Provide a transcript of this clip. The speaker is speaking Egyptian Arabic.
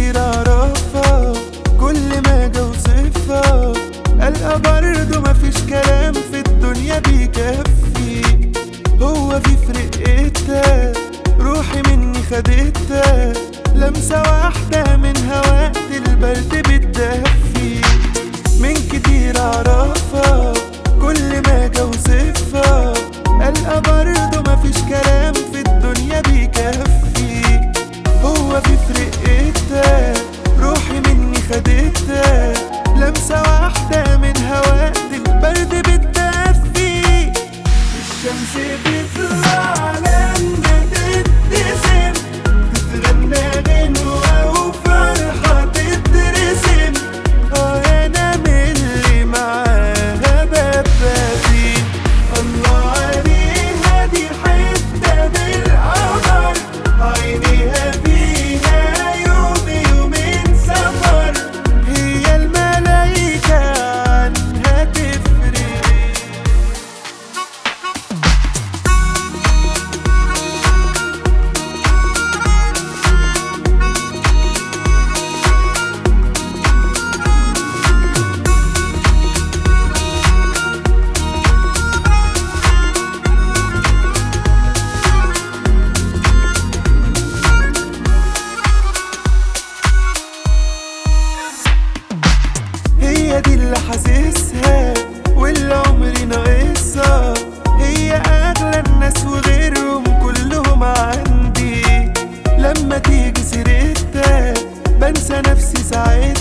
كتير اعرفها كل ما اجي اوصفها القى برضه مفيش كلام في الدنيا بيكفي هو في فرقتها روحي مني خدتها لمسة واحدة منها وقت البرد بتدفي من كتير اعرفها كل ما اجي اوصفها القى برضه مفيش كلام في الدنيا بيكفي هو في فرقتها روحي مني خدتها لمسة واحدة منها وقت البرد بتدفي الشمس بتطلع لما تتسم تتغنى غنوة وفرحة تترسم اه انا من اللي معاها ببادي الله عليها دي حتة من القمر عينيها فيها يوم يومين سفر هي الملايكة عنها تفرق هي دي اللي حاسسها واللي عمري ناقصها هي اغلى الناس وغيرهم كلهم عندي لما تيجي سيرتها بنسى نفسي ساعتها